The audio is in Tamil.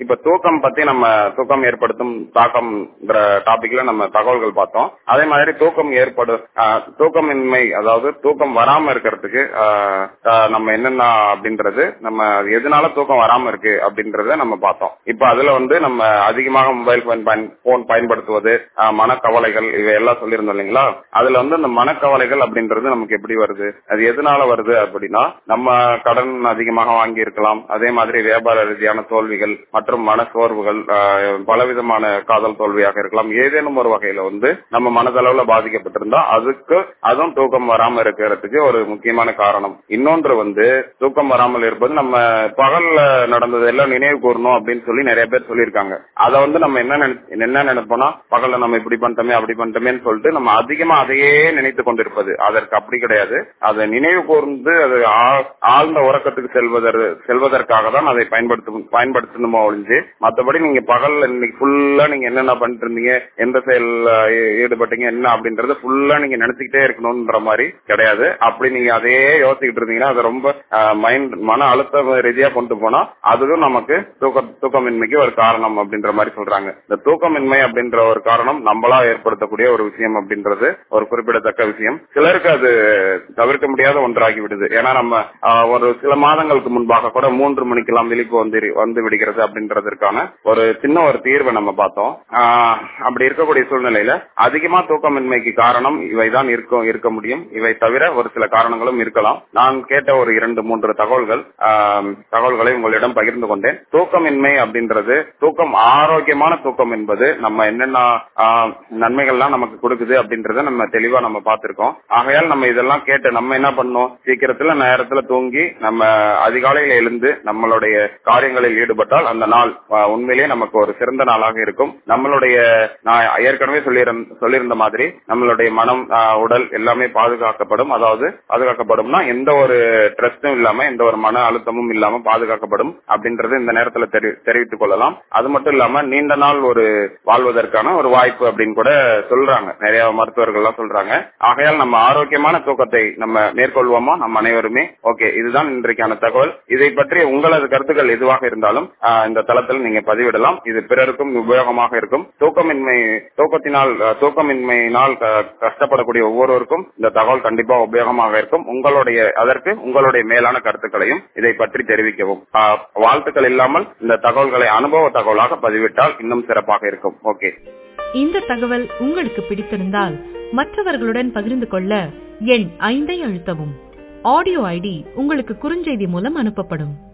இப்ப தூக்கம் பத்தி நம்ம தூக்கம் ஏற்படுத்தும் தாக்கம்ங்கிற டாபிக்ல நம்ம தகவல்கள் பார்த்தோம் அதே மாதிரி தூக்கம் ஏற்படும் ஆஹ், தூக்கமின்மை அதாவது தூக்கம் வராம இருக்கிறதுக்கு ஆஹ், ஆஹ், நம்ம என்னென்ன அப்படின்றது நம்ம எதனால தூக்கம் வராம இருக்கு அப்படின்றத நம்ம பார்த்தோம் இப்ப அதுல வந்து நம்ம அதிகமாக மொபைல் போன் பயன் போன் பயன்படுத்துவது ஆஹ், மனக்கவலைகள் இவையெல்லாம் சொல்லியிருந்தோம் இல்லைங்களா அதுல வந்து இந்த மனக்கவலைகள் அப்படின்றது நமக்கு எப்படி வருது அது எதனால வருது அப்படின்னா நம்ம கடன் அதிகமாக வாங்கி இருக்கலாம் அதே மாதிரி வியாபார ரீதியான தோல்விகள் மற்றும் மன சோர்வுகள் ஆஹ், பலவிதமான காதல் தோல்வியாக இருக்கலாம் ஏதேனும் ஒரு வகையில வந்து நம்ம மனதளவுல பாதிக்கப்பட்டிருந்தா அதுக்கு அதுவும் தூக்கம் வராம இருக்கிறதுக்கு ஒரு முக்கியமான காரணம் இன்னொன்று வந்து தூக்கம் வராமல் இருப்பது நம்ம பகல்ல நடந்தது எல்லாம் நினைவு கூறணும் அப்படின்னு சொல்லி நிறைய பேர் சொல்லியிருக்காங்க அதை வந்து நம்ம என்ன நினை- என்ன நினைப்போம்னா பகல்ல நம்ம இப்படி பண்ணிட்டோமே அப்படி பண்ணிட்டோமேன்னு சொல்லிட்டு நம்ம அதிகமா அதையே நினைத்து கொண்டிருப்பது அதற்கு அப்படி கிடையாது அதை நினைவு கூர்ந்து அது ஆ- ஆழ்ந்த உறக்கத்துக்கு செல்வதற்கு செல்வதற்காக தான் அதை பயன்படுத்தும் பயன்படுத்தணுமோ ஒழிஞ்சு மத்தபடி நீங்க பகல்ல இன்னைக்கு ஃபுல்லா நீங்க என்னென்ன பண்ணிட்டு இருந்தீங்க எந்த செயல்ல ஈ- ஈடுபட்டீங்க என்ன அப்படின்றத ஃபுல்லா நீங்க நினைச்சுக்கிட்டே இருக்கணும்ன்ற மாதிரி கிடையாது அப்படி நீங்க அதையே யோசிச்சுக்கிட்டு இருந்தீங்கன்னா அது ரொம்ப மைண்ட் மன அழுத்த ரீதியா கொண்டு போனா அதுவும் நமக்கு தூக்க தூக்கமின்மைக்கு ஒரு காரணம் அப்படின்ற மாதிரி சொல்றாங்க இந்த தூக்கமின்மை அப்படின்ற ஒரு காரணம் நம்மளா ஏற்படுத்தக்கூடிய ஒரு விஷயம் அப்படின்றது ஒரு குறிப்பிடத்தக்க விஷயம் சிலருக்கு அது தவிர்க்க முடியாத ஒன்றாகி விடுது ஏன்னா நம்ம ஆஹ், ஒரு சில மாதங்களுக்கு முன்பாக கூட மூன்று மணிக்கெல்லாம் விழிப்பு வந்து வந்து விடுகிறது அப்படின்றதற்கான ஒரு சின்ன ஒரு தீர்வை நம்ம பார்த்தோம் ஆஹ், அப்படி இருக்கக்கூடிய சூழ்நிலையில அதிகமா தூக்கமின்மைக்கு காரணம் இவைதான் இருக்கும் இருக்க முடியும் இவை தவிர ஒரு சில காரணங்களும் இருக்கலாம் நான் கேட்ட ஒரு இரண்டு மூன்று தகவல்கள் ஆஹ், தகவல்களை உங்களிடம் பகிர்ந்து கொண்டேன் தூக்கமின்மை அப்படின்றது தூக்கம் ஆரோக்கியமான தூக்கம் என்பது நம்ம என்னென்ன ஆஹ், நன்மைகள்லாம் நமக்கு கொடுக்குது அப்படின்றத நம்ம தெளிவா நம்ம பார்த்திருக்கோம் ஆகையால் நம்ம இதெல்லாம் கேட்டு நம்ம என்ன பண்ணோம் சீக்கிரத்துல நேரத்துல தூங்கி நம்ம அதிகாலையில எழுந்து நம்மளுடைய காரியங்களில் ஈடுபட்டால் அந்த நாள் ஆஹ், உண்மையிலேயே நமக்கு ஒரு சிறந்த நாளாக இருக்கும் நம்மளுடைய நான் ஏற்கனவே சொல்லியிருந்த சொல்லியிருந்த மாதிரி நம்மளுடைய மனம் ஆஹ், உடல் எல்லாமே பாதுகாக்கப்படும் அதாவது பாதுகாக்கப்படும்னா எந்த ஒரு ட்ரெஸ்டும் இல்லாம எந்த ஒரு மன அழுத்தமும் இல்லாம பாதுகாக்கப்படும் அப்படின்றது இந்த நேரத்துல தெரி- தெரிவித்துக் கொள்ளலாம் அது மட்டும் இல்லாம நீண்ட நாள் ஒரு வாழ்வதற்கான ஒரு வாய்ப்பு அப்படின்னு கூட சொல்றாங்க நிறைய மருத்துவர்கள் எல்லாம் சொல்றாங்க ஆகையால் நம்ம ஆரோக்கியமான தூக்கத்தை நம்ம மேற்கொள்வோமா நம்ம அனைவருமே ஓகே இதுதான் இன்றைக்கான தகவல் இதை பற்றி உங்களது கருத்துக்கள் எதுவாக இருந்தாலும் ஆஹ், இந்த தளத்தில் நீங்க பதிவிடலாம் இது பிறருக்கும் உபயோகமாக இருக்கும் தூக்கமின்மை தூக்கத்தினால் ஆஹ், தூக்கமின்மையினால் க- கஷ்டப்படக்கூடிய ஒவ்வொருவருக்கும் இந்த தகவல் கண்டிப்பா உபயோகமாக இருக்கும் உங்களுடைய அதற்கு உங்களுடைய மேலான கருத்துக்களையும் இதை பற்றி தெரிவிக்கவும் ஆஹ், வாழ்த்துக்கள் இல்லாமல் இந்த தகவல்களை அனுபவ தகவலாக பதிவிட்டால் இன்னும் சிறப்பாக இருக்கும் ஓகே இந்த தகவல் உங்களுக்கு பிடித்திருந்தால் மற்றவர்களுடன் பகிர்ந்து கொள்ள எண் ஐந்தை அழுத்தவும் ஆடியோ ஐடி உங்களுக்கு குறுஞ்செய்தி மூலம் அனுப்பப்படும்